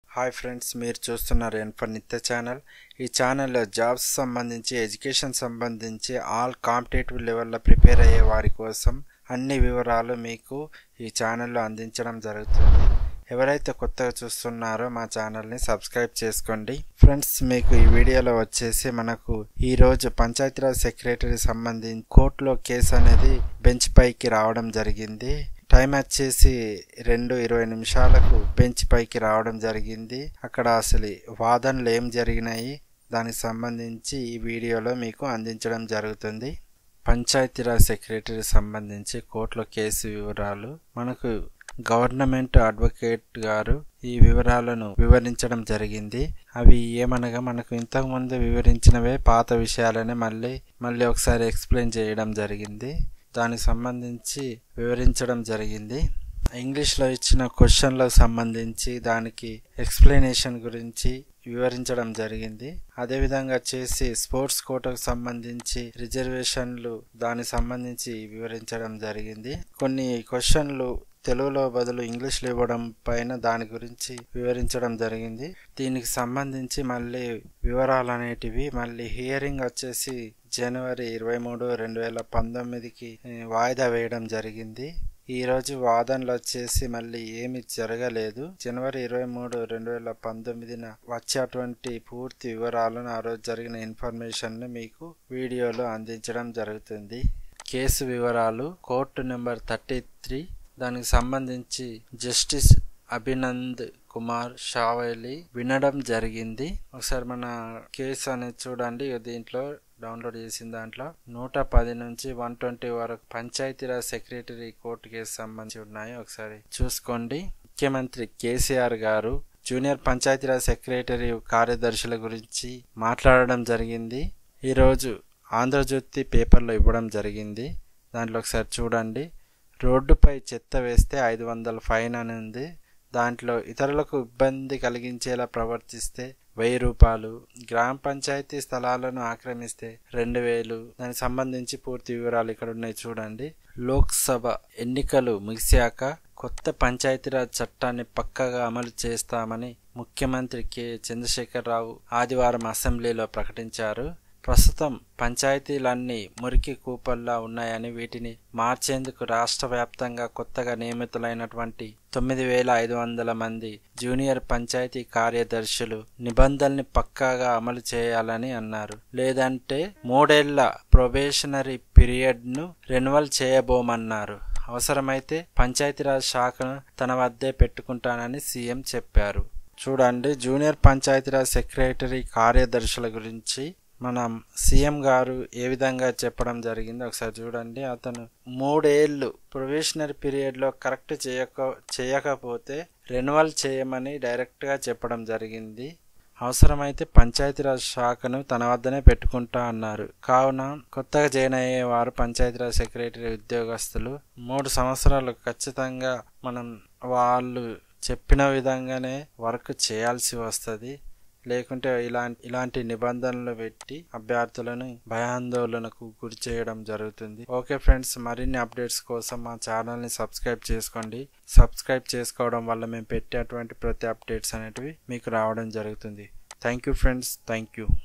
hi friends మీరు చూస్తున్నారు ఎన్ఫర్ నిత్య ఛానల్ ఈ ఛానల్లో జాబ్స్ సంబంధించి ఎడ్యుకేషన్ సంబంధించి ఆల్ కాంపిటేటివ్ లెవెల్లో ప్రిపేర్ అయ్యే వారి కోసం అన్ని వివరాలు మీకు ఈ ఛానల్లో అందించడం జరుగుతుంది ఎవరైతే కొత్తగా చూస్తున్నారో మా ఛానల్ని సబ్స్క్రైబ్ చేసుకోండి ఫ్రెండ్స్ మీకు ఈ వీడియోలో వచ్చేసి మనకు ఈ రోజు పంచాయతీరాజ్ సెక్రటరీ సంబంధించి కోర్టులో కేసు అనేది బెంచ్ పైకి రావడం జరిగింది టైం వచ్చేసి రెండు ఇరవై నిమిషాలకు బెంచ్ పైకి రావడం జరిగింది అక్కడ అసలు వాదనలు ఏం జరిగినాయి దానికి సంబంధించి ఈ వీడియోలో మీకు అందించడం జరుగుతుంది పంచాయతీరాజ్ సెక్రటరీ సంబంధించి కోర్టులో కేసు వివరాలు మనకు గవర్నమెంట్ అడ్వకేట్ గారు ఈ వివరాలను వివరించడం జరిగింది అవి ఏమనగా మనకు ఇంతకుముందు వివరించినవే పాత విషయాలనే మళ్ళీ మళ్ళీ ఒకసారి ఎక్స్ప్లెయిన్ చేయడం జరిగింది దానికి సంబంధించి వివరించడం జరిగింది ఇంగ్లీష్లో ఇచ్చిన క్వశ్చన్లకు సంబంధించి దానికి ఎక్స్ప్లెనేషన్ గురించి వివరించడం జరిగింది అదేవిధంగా చేసి స్పోర్ట్స్ కోటాకు సంబంధించి రిజర్వేషన్లు దానికి సంబంధించి వివరించడం జరిగింది కొన్ని క్వశ్చన్లు తెలుగులో బదులు ఇంగ్లీష్లో ఇవ్వడం పైన దాని గురించి వివరించడం జరిగింది దీనికి సంబంధించి మళ్ళీ వివరాలు అనేటివి మళ్ళీ హియరింగ్ వచ్చేసి జనవరి ఇరవై మూడు రెండు వేల పంతొమ్మిదికి వాయిదా వేయడం జరిగింది ఈ రోజు వాదనలు వచ్చేసి మళ్ళీ ఏమి జరగలేదు జనవరి ఇరవై మూడు రెండు వేల పంతొమ్మిదిన వచ్చేటువంటి పూర్తి వివరాలను ఆ రోజు జరిగిన ఇన్ఫర్మేషన్ ను మీకు వీడియోలో అందించడం జరుగుతుంది కేసు వివరాలు కోర్టు నెంబర్ థర్టీ త్రీ దానికి సంబంధించి జస్టిస్ అభినంద్ కుమార్ షావైలి వినడం జరిగింది ఒకసారి మన కేసు అనేది చూడండి దీంట్లో డౌన్లోడ్ చేసిన దాంట్లో నూట పది నుంచి వన్ ట్వంటీ వరకు పంచాయతీరాజ్ సెక్రటరీ కోర్టు కేసు సంబంధించి ఉన్నాయి ఒకసారి చూసుకోండి ముఖ్యమంత్రి కేసీఆర్ గారు జూనియర్ పంచాయతీరాజ్ సెక్రటరీ కార్యదర్శుల గురించి మాట్లాడడం జరిగింది ఈరోజు ఆంధ్రజ్యోతి పేపర్లో ఇవ్వడం జరిగింది దాంట్లో ఒకసారి చూడండి రోడ్డుపై చెత్త వేస్తే ఐదు వందల ఫైన్ అని ఉంది దాంట్లో ఇతరులకు ఇబ్బంది కలిగించేలా ప్రవర్తిస్తే వెయ్యి రూపాయలు గ్రామ పంచాయతీ స్థలాలను ఆక్రమిస్తే రెండు వేలు దానికి సంబంధించి పూర్తి వివరాలు ఇక్కడ ఉన్నాయి చూడండి లోక్సభ ఎన్నికలు ముగిశాక కొత్త పంచాయతీరాజ్ చట్టాన్ని పక్కగా అమలు చేస్తామని ముఖ్యమంత్రి కె చంద్రశేఖరరావు ఆదివారం అసెంబ్లీలో ప్రకటించారు ప్రస్తుతం పంచాయతీలన్నీ మురికి కూపల్లా ఉన్నాయని వీటిని మార్చేందుకు రాష్ట్ర వ్యాప్తంగా కొత్తగా నియమితులైనటువంటి తొమ్మిది వేల ఐదు వందల మంది జూనియర్ పంచాయతీ కార్యదర్శులు నిబంధనల్ని పక్కాగా అమలు చేయాలని అన్నారు లేదంటే మూడేళ్ల ప్రొబేషనరీ పీరియడ్ ను రెన్యువల్ చేయబోమన్నారు అవసరమైతే పంచాయతీరాజ్ శాఖను తన వద్దే పెట్టుకుంటానని సీఎం చెప్పారు చూడండి జూనియర్ పంచాయతీరాజ్ సెక్రటరీ కార్యదర్శుల గురించి మనం సీఎం గారు ఏ విధంగా చెప్పడం జరిగిందో ఒకసారి చూడండి అతను మూడేళ్లు ప్రొవిషనరీ పీరియడ్లో కరెక్ట్ చేయక చేయకపోతే రెన్యువల్ చేయమని డైరెక్ట్గా చెప్పడం జరిగింది అవసరమైతే పంచాయతీరాజ్ శాఖను తన వద్దనే పెట్టుకుంటా అన్నారు కావున కొత్తగా జాయిన్ అయ్యే వారు పంచాయతీరాజ్ సెక్రటరీ ఉద్యోగస్తులు మూడు సంవత్సరాలు ఖచ్చితంగా మనం వాళ్ళు చెప్పిన విధంగానే వర్క్ చేయాల్సి వస్తుంది లేకుంటే ఇలాంటి ఇలాంటి నిబంధనలు పెట్టి అభ్యర్థులను భయాందోళనకు గురి చేయడం జరుగుతుంది ఓకే ఫ్రెండ్స్ మరిన్ని అప్డేట్స్ కోసం మా ఛానల్ని సబ్స్క్రైబ్ చేసుకోండి సబ్స్క్రైబ్ చేసుకోవడం వల్ల మేము పెట్టేటువంటి ప్రతి అప్డేట్స్ అనేటివి మీకు రావడం జరుగుతుంది thank you friends thank you